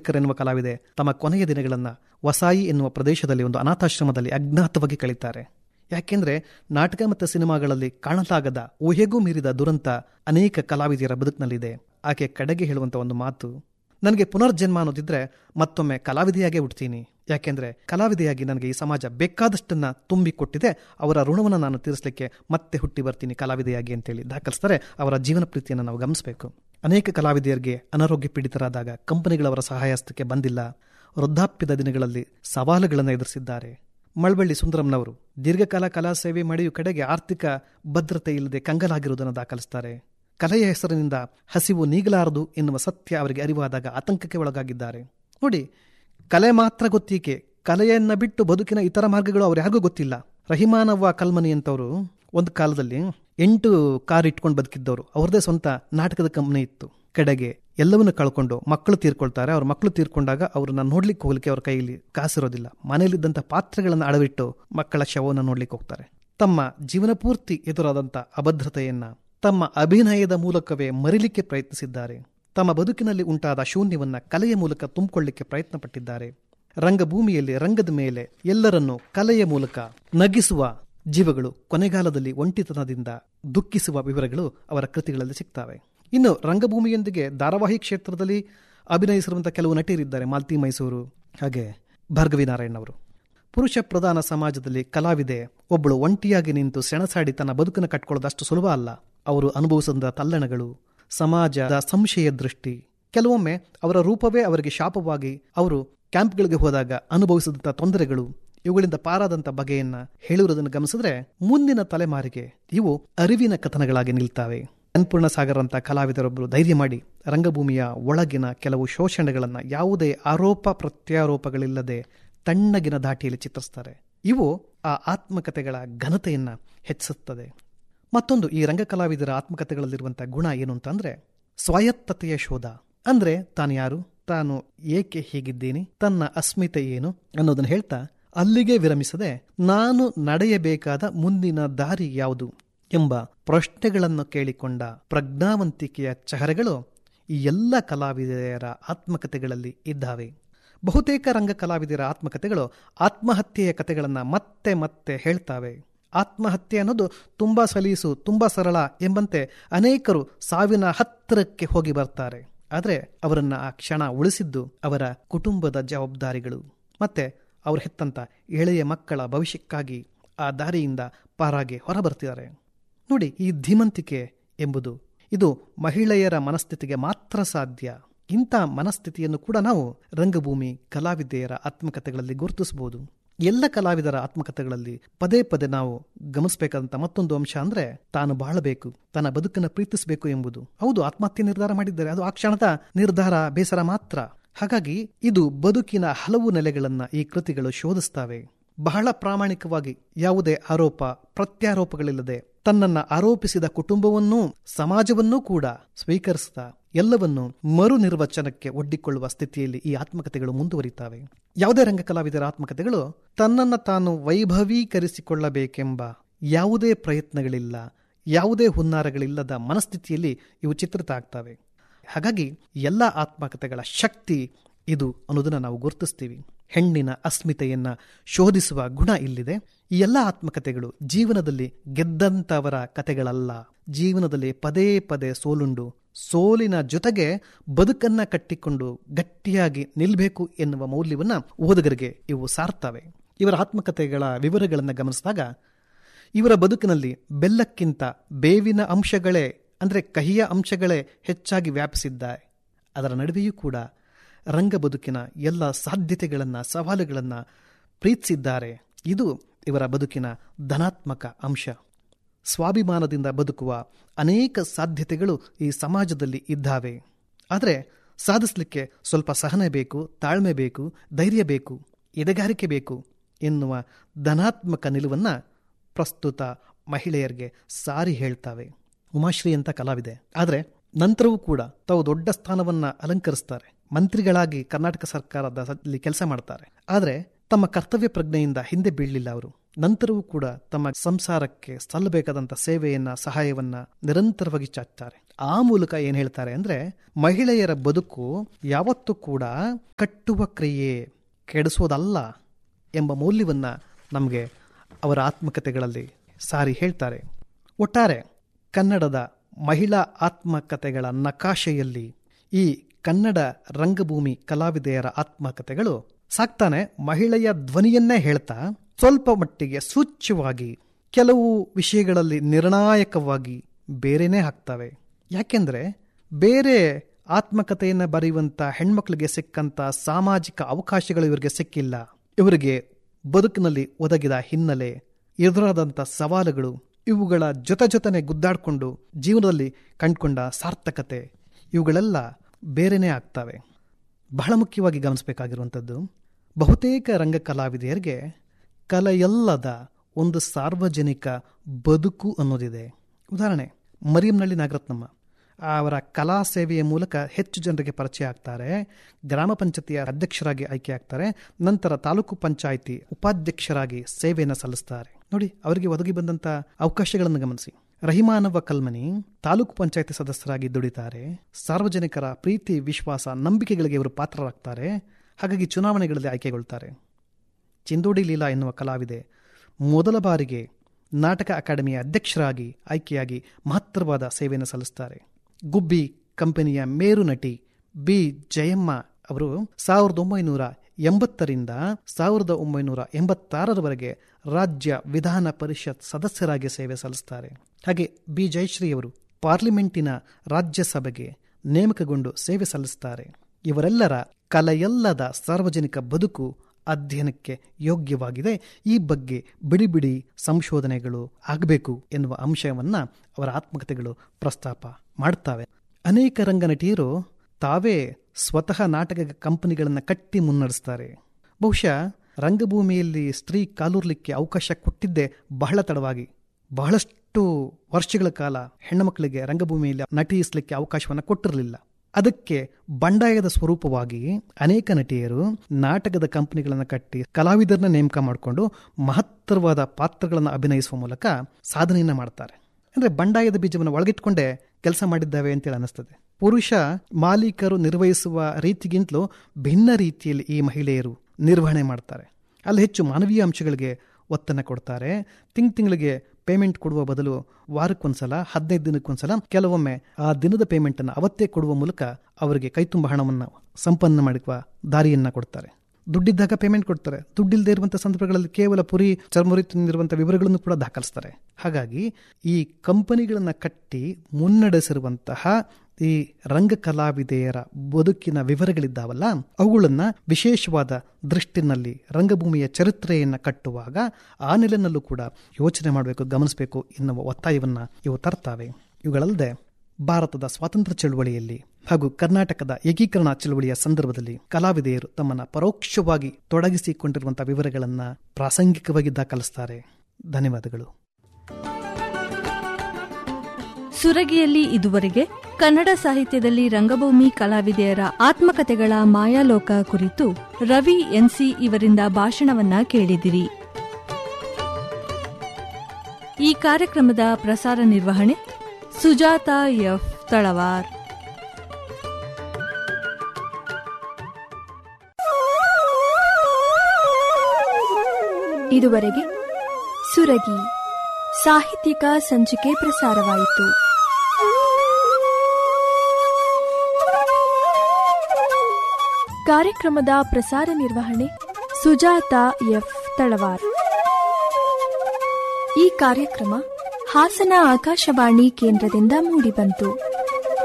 ಎನ್ನುವ ಕಲಾವಿದೆ ತಮ್ಮ ಕೊನೆಯ ದಿನಗಳನ್ನ ವಸಾಯಿ ಎನ್ನುವ ಪ್ರದೇಶದಲ್ಲಿ ಒಂದು ಅನಾಥಾಶ್ರಮದಲ್ಲಿ ಅಜ್ಞಾತವಾಗಿ ಕಳೀತಾರೆ ಯಾಕೆಂದ್ರೆ ನಾಟಕ ಮತ್ತು ಸಿನಿಮಾಗಳಲ್ಲಿ ಕಾಣಲಾಗದ ಊಹೆಗೂ ಮೀರಿದ ದುರಂತ ಅನೇಕ ಕಲಾವಿದೆಯರ ಬದುಕಿನಲ್ಲಿದೆ ಆಕೆ ಕಡೆಗೆ ಹೇಳುವಂತ ಒಂದು ಮಾತು ನನಗೆ ಪುನರ್ಜನ್ಮ ಅನ್ನೋದಿದ್ರೆ ಮತ್ತೊಮ್ಮೆ ಕಲಾವಿದೆಯಾಗೇ ಹುಡ್ತೀನಿ ಯಾಕೆಂದ್ರೆ ಕಲಾವಿದೆಯಾಗಿ ನನಗೆ ಈ ಸಮಾಜ ಬೇಕಾದಷ್ಟನ್ನ ತುಂಬಿಕೊಟ್ಟಿದೆ ಅವರ ಋಣವನ್ನು ನಾನು ತೀರಿಸಲಿಕ್ಕೆ ಮತ್ತೆ ಹುಟ್ಟಿ ಬರ್ತೀನಿ ಕಲಾವಿದೆಯಾಗಿ ಅಂತೇಳಿ ದಾಖಲಿಸ್ತಾರೆ ಅವರ ಜೀವನ ಪ್ರೀತಿಯನ್ನು ನಾವು ಗಮನಿಸಬೇಕು ಅನೇಕ ಕಲಾವಿದೆಯರಿಗೆ ಅನಾರೋಗ್ಯ ಪೀಡಿತರಾದಾಗ ಕಂಪನಿಗಳವರ ಸಹಾಯಹಸ್ತಕ್ಕೆ ಬಂದಿಲ್ಲ ವೃದ್ಧಾಪ್ಯದ ದಿನಗಳಲ್ಲಿ ಸವಾಲುಗಳನ್ನು ಎದುರಿಸಿದ್ದಾರೆ ಮಳವಳ್ಳಿ ಸುಂದರಂನವರು ದೀರ್ಘಕಾಲ ಕಲಾ ಸೇವೆ ಮಾಡಿಯೂ ಕಡೆಗೆ ಆರ್ಥಿಕ ಭದ್ರತೆ ಇಲ್ಲದೆ ಕಂಗಲಾಗಿರುವುದನ್ನು ದಾಖಲಿಸ್ತಾರೆ ಕಲೆಯ ಹೆಸರಿನಿಂದ ಹಸಿವು ನೀಗಲಾರದು ಎನ್ನುವ ಸತ್ಯ ಅವರಿಗೆ ಅರಿವಾದಾಗ ಆತಂಕಕ್ಕೆ ಒಳಗಾಗಿದ್ದಾರೆ ನೋಡಿ ಕಲೆ ಮಾತ್ರ ಗೊತ್ತೀಕೆ ಕಲೆಯನ್ನ ಬಿಟ್ಟು ಬದುಕಿನ ಇತರ ಮಾರ್ಗಗಳು ಅವ್ರು ಯಾರಿಗೂ ಗೊತ್ತಿಲ್ಲ ರಹಿಮಾನವ್ವ ಕಲ್ಮನಿ ಅಂತವರು ಒಂದು ಕಾಲದಲ್ಲಿ ಎಂಟು ಕಾರ್ ಇಟ್ಕೊಂಡು ಬದುಕಿದ್ದವರು ಅವ್ರದೇ ಸ್ವಂತ ನಾಟಕದ ಕಂಪನಿ ಇತ್ತು ಕಡೆಗೆ ಎಲ್ಲವನ್ನು ಕಳ್ಕೊಂಡು ಮಕ್ಕಳು ತೀರ್ಕೊಳ್ತಾರೆ ಅವ್ರ ಮಕ್ಕಳು ತೀರ್ಕೊಂಡಾಗ ಅವ್ರನ್ನ ನೋಡ್ಲಿಕ್ಕೆ ಹೋಗ್ಲಿಕ್ಕೆ ಅವ್ರ ಕೈಯಲ್ಲಿ ಕಾಸಿರೋದಿಲ್ಲ ಮನೆಯಲ್ಲಿದ್ದಂಥ ಪಾತ್ರೆಗಳನ್ನು ಅಡವಿಟ್ಟು ಮಕ್ಕಳ ಶವವನ್ನು ನೋಡ್ಲಿಕ್ಕೆ ಹೋಗ್ತಾರೆ ತಮ್ಮ ಜೀವನ ಪೂರ್ತಿ ಎದುರಾದಂಥ ಅಭದ್ರತೆಯನ್ನ ತಮ್ಮ ಅಭಿನಯದ ಮೂಲಕವೇ ಮರಿಲಿಕ್ಕೆ ಪ್ರಯತ್ನಿಸಿದ್ದಾರೆ ತಮ್ಮ ಬದುಕಿನಲ್ಲಿ ಉಂಟಾದ ಶೂನ್ಯವನ್ನ ಕಲೆಯ ಮೂಲಕ ತುಂಬಿಕೊಳ್ಳಿಕ್ಕೆ ಪ್ರಯತ್ನ ಪಟ್ಟಿದ್ದಾರೆ ರಂಗಭೂಮಿಯಲ್ಲಿ ರಂಗದ ಮೇಲೆ ಎಲ್ಲರನ್ನೂ ಕಲೆಯ ಮೂಲಕ ನಗಿಸುವ ಜೀವಗಳು ಕೊನೆಗಾಲದಲ್ಲಿ ಒಂಟಿತನದಿಂದ ದುಃಖಿಸುವ ವಿವರಗಳು ಅವರ ಕೃತಿಗಳಲ್ಲಿ ಸಿಗ್ತವೆ ಇನ್ನು ರಂಗಭೂಮಿಯೊಂದಿಗೆ ಧಾರಾವಾಹಿ ಕ್ಷೇತ್ರದಲ್ಲಿ ಅಭಿನಯಿಸಿರುವಂತಹ ಕೆಲವು ನಟಿಯರಿದ್ದಾರೆ ಮಾಲ್ತಿ ಮೈಸೂರು ಹಾಗೆ ಭಾರ್ಗವಿ ನಾರಾಯಣ್ ಅವರು ಪುರುಷ ಪ್ರಧಾನ ಸಮಾಜದಲ್ಲಿ ಕಲಾವಿದೆ ಒಬ್ಬಳು ಒಂಟಿಯಾಗಿ ನಿಂತು ಸೆಣಸಾಡಿ ತನ್ನ ಬದುಕನ್ನು ಕಟ್ಕೊಳ್ಳೋದಷ್ಟು ಸುಲಭ ಅಲ್ಲ ಅವರು ಅನುಭವಿಸಿದ ತಲ್ಲಣಗಳು ಸಮಾಜದ ಸಂಶಯ ದೃಷ್ಟಿ ಕೆಲವೊಮ್ಮೆ ಅವರ ರೂಪವೇ ಅವರಿಗೆ ಶಾಪವಾಗಿ ಅವರು ಕ್ಯಾಂಪ್ಗಳಿಗೆ ಹೋದಾಗ ಅನುಭವಿಸಿದಂಥ ತೊಂದರೆಗಳು ಇವುಗಳಿಂದ ಪಾರಾದಂಥ ಬಗೆಯನ್ನ ಹೇಳಿರುವುದನ್ನು ಗಮನಿಸಿದ್ರೆ ಮುಂದಿನ ತಲೆಮಾರಿಗೆ ಇವು ಅರಿವಿನ ಕಥನಗಳಾಗಿ ನಿಲ್ತಾವೆ ಅನ್ಪೂರ್ಣ ಸಾಗರ್ ಅಂತ ಕಲಾವಿದರೊಬ್ಬರು ಧೈರ್ಯ ಮಾಡಿ ರಂಗಭೂಮಿಯ ಒಳಗಿನ ಕೆಲವು ಶೋಷಣೆಗಳನ್ನ ಯಾವುದೇ ಆರೋಪ ಪ್ರತ್ಯಾರೋಪಗಳಿಲ್ಲದೆ ತಣ್ಣಗಿನ ಧಾಟಿಯಲ್ಲಿ ಚಿತ್ರಿಸ್ತಾರೆ ಇವು ಆ ಆತ್ಮಕತೆಗಳ ಘನತೆಯನ್ನ ಹೆಚ್ಚಿಸುತ್ತದೆ ಮತ್ತೊಂದು ಈ ರಂಗ ಕಲಾವಿದರ ಆತ್ಮಕತೆಗಳಲ್ಲಿರುವಂತಹ ಗುಣ ಏನು ಅಂತಂದ್ರೆ ಸ್ವಾಯತ್ತತೆಯ ಶೋಧ ಅಂದ್ರೆ ತಾನು ಯಾರು ತಾನು ಏಕೆ ಹೀಗಿದ್ದೀನಿ ತನ್ನ ಅಸ್ಮಿತೆ ಏನು ಅನ್ನೋದನ್ನ ಹೇಳ್ತಾ ಅಲ್ಲಿಗೆ ವಿರಮಿಸದೆ ನಾನು ನಡೆಯಬೇಕಾದ ಮುಂದಿನ ದಾರಿ ಯಾವುದು ಎಂಬ ಪ್ರಶ್ನೆಗಳನ್ನು ಕೇಳಿಕೊಂಡ ಪ್ರಜ್ಞಾವಂತಿಕೆಯ ಚಹರೆಗಳು ಈ ಎಲ್ಲ ಕಲಾವಿದೆಯರ ಆತ್ಮಕತೆಗಳಲ್ಲಿ ಇದ್ದಾವೆ ಬಹುತೇಕ ರಂಗ ಕಲಾವಿದರ ಆತ್ಮಕತೆಗಳು ಆತ್ಮಹತ್ಯೆಯ ಕತೆಗಳನ್ನು ಮತ್ತೆ ಮತ್ತೆ ಹೇಳ್ತಾವೆ ಆತ್ಮಹತ್ಯೆ ಅನ್ನೋದು ತುಂಬಾ ಸಲೀಸು ತುಂಬಾ ಸರಳ ಎಂಬಂತೆ ಅನೇಕರು ಸಾವಿನ ಹತ್ತಿರಕ್ಕೆ ಹೋಗಿ ಬರ್ತಾರೆ ಆದರೆ ಅವರನ್ನ ಆ ಕ್ಷಣ ಉಳಿಸಿದ್ದು ಅವರ ಕುಟುಂಬದ ಜವಾಬ್ದಾರಿಗಳು ಮತ್ತೆ ಅವರು ಹೆತ್ತಂತ ಎಳೆಯ ಮಕ್ಕಳ ಭವಿಷ್ಯಕ್ಕಾಗಿ ಆ ದಾರಿಯಿಂದ ಪಾರಾಗಿ ಹೊರಬರ್ತಿದ್ದಾರೆ ನೋಡಿ ಈ ಧೀಮಂತಿಕೆ ಎಂಬುದು ಇದು ಮಹಿಳೆಯರ ಮನಸ್ಥಿತಿಗೆ ಮಾತ್ರ ಸಾಧ್ಯ ಇಂಥ ಮನಸ್ಥಿತಿಯನ್ನು ಕೂಡ ನಾವು ರಂಗಭೂಮಿ ಕಲಾವಿದೆಯರ ಆತ್ಮಕಥೆಗಳಲ್ಲಿ ಗುರುತಿಸಬಹುದು ಎಲ್ಲ ಕಲಾವಿದರ ಆತ್ಮಕಥೆಗಳಲ್ಲಿ ಪದೇ ಪದೇ ನಾವು ಗಮನಿಸಬೇಕಾದಂತ ಮತ್ತೊಂದು ಅಂಶ ಅಂದ್ರೆ ತಾನು ಬಾಳಬೇಕು ತನ್ನ ಬದುಕನ್ನು ಪ್ರೀತಿಸಬೇಕು ಎಂಬುದು ಹೌದು ಆತ್ಮಹತ್ಯೆ ನಿರ್ಧಾರ ಮಾಡಿದ್ದಾರೆ ಅದು ಆ ಕ್ಷಣದ ನಿರ್ಧಾರ ಬೇಸರ ಮಾತ್ರ ಹಾಗಾಗಿ ಇದು ಬದುಕಿನ ಹಲವು ನೆಲೆಗಳನ್ನ ಈ ಕೃತಿಗಳು ಶೋಧಿಸ್ತವೆ ಬಹಳ ಪ್ರಾಮಾಣಿಕವಾಗಿ ಯಾವುದೇ ಆರೋಪ ಪ್ರತ್ಯಾರೋಪಗಳಿಲ್ಲದೆ ತನ್ನನ್ನ ಆರೋಪಿಸಿದ ಕುಟುಂಬವನ್ನೂ ಸಮಾಜವನ್ನೂ ಕೂಡ ಸ್ವೀಕರಿಸಿದ ಎಲ್ಲವನ್ನು ಮರು ನಿರ್ವಚನಕ್ಕೆ ಒಡ್ಡಿಕೊಳ್ಳುವ ಸ್ಥಿತಿಯಲ್ಲಿ ಈ ಆತ್ಮಕಥೆಗಳು ಮುಂದುವರಿತಾವೆ ಯಾವುದೇ ರಂಗ ಕಲಾವಿದರ ಆತ್ಮಕಥೆಗಳು ತನ್ನನ್ನು ತಾನು ವೈಭವೀಕರಿಸಿಕೊಳ್ಳಬೇಕೆಂಬ ಯಾವುದೇ ಪ್ರಯತ್ನಗಳಿಲ್ಲ ಯಾವುದೇ ಹುನ್ನಾರಗಳಿಲ್ಲದ ಮನಸ್ಥಿತಿಯಲ್ಲಿ ಇವು ಚಿತ್ರಿತ ಆಗ್ತವೆ ಹಾಗಾಗಿ ಎಲ್ಲ ಆತ್ಮಕಥೆಗಳ ಶಕ್ತಿ ಇದು ಅನ್ನೋದನ್ನ ನಾವು ಗುರುತಿಸ್ತೀವಿ ಹೆಣ್ಣಿನ ಅಸ್ಮಿತೆಯನ್ನ ಶೋಧಿಸುವ ಗುಣ ಇಲ್ಲಿದೆ ಈ ಎಲ್ಲ ಆತ್ಮಕಥೆಗಳು ಜೀವನದಲ್ಲಿ ಗೆದ್ದಂತವರ ಕಥೆಗಳಲ್ಲ ಜೀವನದಲ್ಲಿ ಪದೇ ಪದೇ ಸೋಲುಂಡು ಸೋಲಿನ ಜೊತೆಗೆ ಬದುಕನ್ನ ಕಟ್ಟಿಕೊಂಡು ಗಟ್ಟಿಯಾಗಿ ನಿಲ್ಬೇಕು ಎನ್ನುವ ಮೌಲ್ಯವನ್ನ ಓದುಗರಿಗೆ ಇವು ಸಾರ್ತವೆ ಇವರ ಆತ್ಮಕಥೆಗಳ ವಿವರಗಳನ್ನು ಗಮನಿಸಿದಾಗ ಇವರ ಬದುಕಿನಲ್ಲಿ ಬೆಲ್ಲಕ್ಕಿಂತ ಬೇವಿನ ಅಂಶಗಳೇ ಅಂದರೆ ಕಹಿಯ ಅಂಶಗಳೇ ಹೆಚ್ಚಾಗಿ ವ್ಯಾಪಿಸಿದ್ದಾರೆ ಅದರ ನಡುವೆಯೂ ಕೂಡ ರಂಗ ಬದುಕಿನ ಎಲ್ಲ ಸಾಧ್ಯತೆಗಳನ್ನು ಸವಾಲುಗಳನ್ನು ಪ್ರೀತಿಸಿದ್ದಾರೆ ಇದು ಇವರ ಬದುಕಿನ ಧನಾತ್ಮಕ ಅಂಶ ಸ್ವಾಭಿಮಾನದಿಂದ ಬದುಕುವ ಅನೇಕ ಸಾಧ್ಯತೆಗಳು ಈ ಸಮಾಜದಲ್ಲಿ ಇದ್ದಾವೆ ಆದರೆ ಸಾಧಿಸಲಿಕ್ಕೆ ಸ್ವಲ್ಪ ಸಹನೆ ಬೇಕು ತಾಳ್ಮೆ ಬೇಕು ಧೈರ್ಯ ಬೇಕು ಎದೆಗಾರಿಕೆ ಬೇಕು ಎನ್ನುವ ಧನಾತ್ಮಕ ನಿಲುವನ್ನ ಪ್ರಸ್ತುತ ಮಹಿಳೆಯರಿಗೆ ಸಾರಿ ಹೇಳ್ತಾವೆ ಉಮಾಶ್ರೀ ಅಂತ ಕಲಾವಿದೆ ಆದರೆ ನಂತರವೂ ಕೂಡ ತಾವು ದೊಡ್ಡ ಸ್ಥಾನವನ್ನ ಅಲಂಕರಿಸ್ತಾರೆ ಮಂತ್ರಿಗಳಾಗಿ ಕರ್ನಾಟಕ ಸರ್ಕಾರದ ಕೆಲಸ ಮಾಡ್ತಾರೆ ಆದರೆ ತಮ್ಮ ಕರ್ತವ್ಯ ಪ್ರಜ್ಞೆಯಿಂದ ಹಿಂದೆ ಬೀಳಲಿಲ್ಲ ಅವರು ನಂತರವೂ ಕೂಡ ತಮ್ಮ ಸಂಸಾರಕ್ಕೆ ಸಲ್ಲಬೇಕಾದಂಥ ಸೇವೆಯನ್ನ ಸಹಾಯವನ್ನ ನಿರಂತರವಾಗಿ ಚಾಚ್ತಾರೆ ಆ ಮೂಲಕ ಏನ್ ಹೇಳ್ತಾರೆ ಅಂದ್ರೆ ಮಹಿಳೆಯರ ಬದುಕು ಯಾವತ್ತೂ ಕೂಡ ಕಟ್ಟುವ ಕ್ರಿಯೆ ಕೆಡಿಸೋದಲ್ಲ ಎಂಬ ಮೌಲ್ಯವನ್ನ ನಮಗೆ ಅವರ ಆತ್ಮಕಥೆಗಳಲ್ಲಿ ಸಾರಿ ಹೇಳ್ತಾರೆ ಒಟ್ಟಾರೆ ಕನ್ನಡದ ಮಹಿಳಾ ಆತ್ಮಕಥೆಗಳ ನಕಾಶೆಯಲ್ಲಿ ಈ ಕನ್ನಡ ರಂಗಭೂಮಿ ಕಲಾವಿದೆಯರ ಆತ್ಮಕಥೆಗಳು ಸಾಕ್ತಾನೆ ಮಹಿಳೆಯ ಧ್ವನಿಯನ್ನೇ ಹೇಳ್ತಾ ಸ್ವಲ್ಪ ಮಟ್ಟಿಗೆ ಸೂಚ್ಯವಾಗಿ ಕೆಲವು ವಿಷಯಗಳಲ್ಲಿ ನಿರ್ಣಾಯಕವಾಗಿ ಬೇರೆನೇ ಹಾಕ್ತವೆ ಯಾಕೆಂದ್ರೆ ಬೇರೆ ಆತ್ಮಕಥೆಯನ್ನು ಬರೆಯುವಂತ ಹೆಣ್ಮಕ್ಳಿಗೆ ಸಿಕ್ಕಂತ ಸಾಮಾಜಿಕ ಅವಕಾಶಗಳು ಇವರಿಗೆ ಸಿಕ್ಕಿಲ್ಲ ಇವರಿಗೆ ಬದುಕಿನಲ್ಲಿ ಒದಗಿದ ಹಿನ್ನೆಲೆ ಎದುರಾದಂಥ ಸವಾಲುಗಳು ಇವುಗಳ ಜೊತೆ ಜೊತೆನೆ ಗುದ್ದಾಡಿಕೊಂಡು ಜೀವನದಲ್ಲಿ ಕಂಡುಕೊಂಡ ಸಾರ್ಥಕತೆ ಇವುಗಳೆಲ್ಲ ಬೇರೆನೇ ಆಗ್ತವೆ ಬಹಳ ಮುಖ್ಯವಾಗಿ ಗಮನಿಸಬೇಕಾಗಿರುವಂಥದ್ದು ಬಹುತೇಕ ರಂಗ ಕಲಾವಿದೆಯರಿಗೆ ಕಲೆಯಲ್ಲದ ಒಂದು ಸಾರ್ವಜನಿಕ ಬದುಕು ಅನ್ನೋದಿದೆ ಉದಾಹರಣೆ ಮರಿಯಂನಳ್ಳಿ ನಾಗರತ್ನಮ್ಮ ಅವರ ಕಲಾ ಸೇವೆಯ ಮೂಲಕ ಹೆಚ್ಚು ಜನರಿಗೆ ಪರಿಚಯ ಆಗ್ತಾರೆ ಗ್ರಾಮ ಪಂಚಾಯತಿಯ ಅಧ್ಯಕ್ಷರಾಗಿ ಆಯ್ಕೆ ಆಗ್ತಾರೆ ನಂತರ ತಾಲೂಕು ಪಂಚಾಯಿತಿ ಉಪಾಧ್ಯಕ್ಷರಾಗಿ ಸೇವೆಯನ್ನು ಸಲ್ಲಿಸ್ತಾರೆ ನೋಡಿ ಅವರಿಗೆ ಒದಗಿ ಬಂದಂತ ಅವಕಾಶಗಳನ್ನು ಗಮನಿಸಿ ರಹಿಮಾನವ ಕಲ್ಮನಿ ತಾಲೂಕು ಪಂಚಾಯತಿ ಸದಸ್ಯರಾಗಿ ದುಡಿತಾರೆ ಸಾರ್ವಜನಿಕರ ಪ್ರೀತಿ ವಿಶ್ವಾಸ ನಂಬಿಕೆಗಳಿಗೆ ಇವರು ಪಾತ್ರರಾಗ್ತಾರೆ ಹಾಗಾಗಿ ಚುನಾವಣೆಗಳಲ್ಲಿ ಆಯ್ಕೆಗೊಳ್ತಾರೆ ಚಿಂದೋಡಿ ಲೀಲಾ ಎನ್ನುವ ಕಲಾವಿದೆ ಮೊದಲ ಬಾರಿಗೆ ನಾಟಕ ಅಕಾಡೆಮಿಯ ಅಧ್ಯಕ್ಷರಾಗಿ ಆಯ್ಕೆಯಾಗಿ ಮಹತ್ತರವಾದ ಸೇವೆಯನ್ನು ಸಲ್ಲಿಸ್ತಾರೆ ಗುಬ್ಬಿ ಕಂಪನಿಯ ಮೇರು ನಟಿ ಬಿ ಜಯಮ್ಮ ಅವರು ಸಾವಿರದ ಒಂಬೈನೂರ ಎಂಬತ್ತರಿಂದ ಸಾವಿರದ ಒಂಬೈನೂರ ಎಂಬತ್ತಾರರವರೆಗೆ ರಾಜ್ಯ ವಿಧಾನ ಪರಿಷತ್ ಸದಸ್ಯರಾಗಿ ಸೇವೆ ಸಲ್ಲಿಸ್ತಾರೆ ಹಾಗೆ ಬಿ ಜಯಶ್ರೀ ಅವರು ಪಾರ್ಲಿಮೆಂಟಿನ ರಾಜ್ಯಸಭೆಗೆ ನೇಮಕಗೊಂಡು ಸೇವೆ ಸಲ್ಲಿಸ್ತಾರೆ ಇವರೆಲ್ಲರ ಕಲೆಯಲ್ಲದ ಸಾರ್ವಜನಿಕ ಬದುಕು ಅಧ್ಯಯನಕ್ಕೆ ಯೋಗ್ಯವಾಗಿದೆ ಈ ಬಗ್ಗೆ ಬಿಡಿ ಬಿಡಿ ಸಂಶೋಧನೆಗಳು ಆಗಬೇಕು ಎನ್ನುವ ಅಂಶವನ್ನ ಅವರ ಆತ್ಮಕಥೆಗಳು ಪ್ರಸ್ತಾಪ ಮಾಡ್ತಾವೆ ಅನೇಕ ರಂಗನಟಿಯರು ತಾವೇ ಸ್ವತಃ ನಾಟಕ ಕಂಪನಿಗಳನ್ನು ಕಟ್ಟಿ ಮುನ್ನಡೆಸ್ತಾರೆ ಬಹುಶಃ ರಂಗಭೂಮಿಯಲ್ಲಿ ಸ್ತ್ರೀ ಕಾಲೂರ್ಲಿಕ್ಕೆ ಅವಕಾಶ ಕೊಟ್ಟಿದ್ದೇ ಬಹಳ ತಡವಾಗಿ ಬಹಳಷ್ಟು ವರ್ಷಗಳ ಕಾಲ ಹೆಣ್ಣುಮಕ್ಕಳಿಗೆ ರಂಗಭೂಮಿಯಲ್ಲಿ ನಟಿಸಲಿಕ್ಕೆ ಅವಕಾಶವನ್ನು ಕೊಟ್ಟಿರಲಿಲ್ಲ ಅದಕ್ಕೆ ಬಂಡಾಯದ ಸ್ವರೂಪವಾಗಿ ಅನೇಕ ನಟಿಯರು ನಾಟಕದ ಕಂಪನಿಗಳನ್ನು ಕಟ್ಟಿ ಕಲಾವಿದರನ್ನ ನೇಮಕ ಮಾಡಿಕೊಂಡು ಮಹತ್ತರವಾದ ಪಾತ್ರಗಳನ್ನು ಅಭಿನಯಿಸುವ ಮೂಲಕ ಸಾಧನೆಯನ್ನ ಮಾಡ್ತಾರೆ ಅಂದ್ರೆ ಬಂಡಾಯದ ಬೀಜವನ್ನು ಒಳಗಿಟ್ಕೊಂಡೇ ಕೆಲಸ ಮಾಡಿದ್ದಾವೆ ಅಂತೇಳಿ ಅನಿಸ್ತದೆ ಪುರುಷ ಮಾಲೀಕರು ನಿರ್ವಹಿಸುವ ರೀತಿಗಿಂತಲೂ ಭಿನ್ನ ರೀತಿಯಲ್ಲಿ ಈ ಮಹಿಳೆಯರು ನಿರ್ವಹಣೆ ಮಾಡ್ತಾರೆ ಅಲ್ಲಿ ಹೆಚ್ಚು ಮಾನವೀಯ ಅಂಶಗಳಿಗೆ ಒತ್ತನ್ನು ಕೊಡ್ತಾರೆ ತಿಂಗ್ ತಿಂಗಳಿಗೆ ಪೇಮೆಂಟ್ ಕೊಡುವ ಬದಲು ವಾರಕ್ಕೊಂದ್ಸಲ ಹದಿನೈದು ದಿನಕ್ಕೊಂದ್ಸಲ ಕೆಲವೊಮ್ಮೆ ಆ ದಿನದ ಪೇಮೆಂಟ್ ಅನ್ನು ಅವತ್ತೇ ಕೊಡುವ ಮೂಲಕ ಅವರಿಗೆ ಕೈತುಂಬ ಹಣವನ್ನು ಸಂಪನ್ನ ಮಾಡುವ ದಾರಿಯನ್ನ ಕೊಡ್ತಾರೆ ದುಡ್ಡಿದ್ದಾಗ ಪೇಮೆಂಟ್ ಕೊಡ್ತಾರೆ ದುಡ್ಡಿಲ್ಲದೆ ಇರುವಂತಹ ಸಂದರ್ಭಗಳಲ್ಲಿ ಕೇವಲ ಪುರಿ ಚರ್ಮುರಿ ತಿಂದಿರುವಂತಹ ವಿವರಗಳನ್ನು ಕೂಡ ದಾಖಲಿಸ್ತಾರೆ ಹಾಗಾಗಿ ಈ ಕಂಪನಿಗಳನ್ನ ಕಟ್ಟಿ ಮುನ್ನಡೆಸಿರುವಂತಹ ಈ ರಂಗ ಕಲಾವಿದೆಯರ ಬದುಕಿನ ವಿವರಗಳಿದ್ದಾವಲ್ಲ ಅವುಗಳನ್ನ ವಿಶೇಷವಾದ ದೃಷ್ಟಿನಲ್ಲಿ ರಂಗಭೂಮಿಯ ಚರಿತ್ರೆಯನ್ನ ಕಟ್ಟುವಾಗ ಆ ನೆಲೆನಲ್ಲೂ ಕೂಡ ಯೋಚನೆ ಮಾಡಬೇಕು ಗಮನಿಸಬೇಕು ಎನ್ನುವ ಒತ್ತಾಯವನ್ನ ಇವು ತರ್ತಾವೆ ಇವುಗಳಲ್ಲದೆ ಭಾರತದ ಸ್ವಾತಂತ್ರ್ಯ ಚಳುವಳಿಯಲ್ಲಿ ಹಾಗೂ ಕರ್ನಾಟಕದ ಏಕೀಕರಣ ಚಳುವಳಿಯ ಸಂದರ್ಭದಲ್ಲಿ ಕಲಾವಿದೆಯರು ತಮ್ಮನ್ನ ಪರೋಕ್ಷವಾಗಿ ತೊಡಗಿಸಿಕೊಂಡಿರುವಂತಹ ವಿವರಗಳನ್ನ ಪ್ರಾಸಂಗಿಕವಾಗಿ ದಾಖಲಿಸ್ತಾರೆ ಧನ್ಯವಾದಗಳು ಸುರಗಿಯಲ್ಲಿ ಇದುವರೆಗೆ ಕನ್ನಡ ಸಾಹಿತ್ಯದಲ್ಲಿ ರಂಗಭೂಮಿ ಕಲಾವಿದೆಯರ ಆತ್ಮಕಥೆಗಳ ಮಾಯಾಲೋಕ ಕುರಿತು ರವಿ ಎನ್ಸಿ ಇವರಿಂದ ಭಾಷಣವನ್ನ ಕೇಳಿದಿರಿ ಈ ಕಾರ್ಯಕ್ರಮದ ಪ್ರಸಾರ ನಿರ್ವಹಣೆ ಸುಜಾತ ಎಫ್ ತಳವಾರ್ ಇದುವರೆಗೆ ಸುರಗಿ ಸಾಹಿತ್ಯಿಕ ಸಂಚಿಕೆ ಪ್ರಸಾರವಾಯಿತು ಕಾರ್ಯಕ್ರಮದ ಪ್ರಸಾರ ನಿರ್ವಹಣೆ ಸುಜಾತ ಎಫ್ ತಳವಾರ್ ಈ ಕಾರ್ಯಕ್ರಮ ಹಾಸನ ಆಕಾಶವಾಣಿ ಕೇಂದ್ರದಿಂದ ಮೂಡಿಬಂತು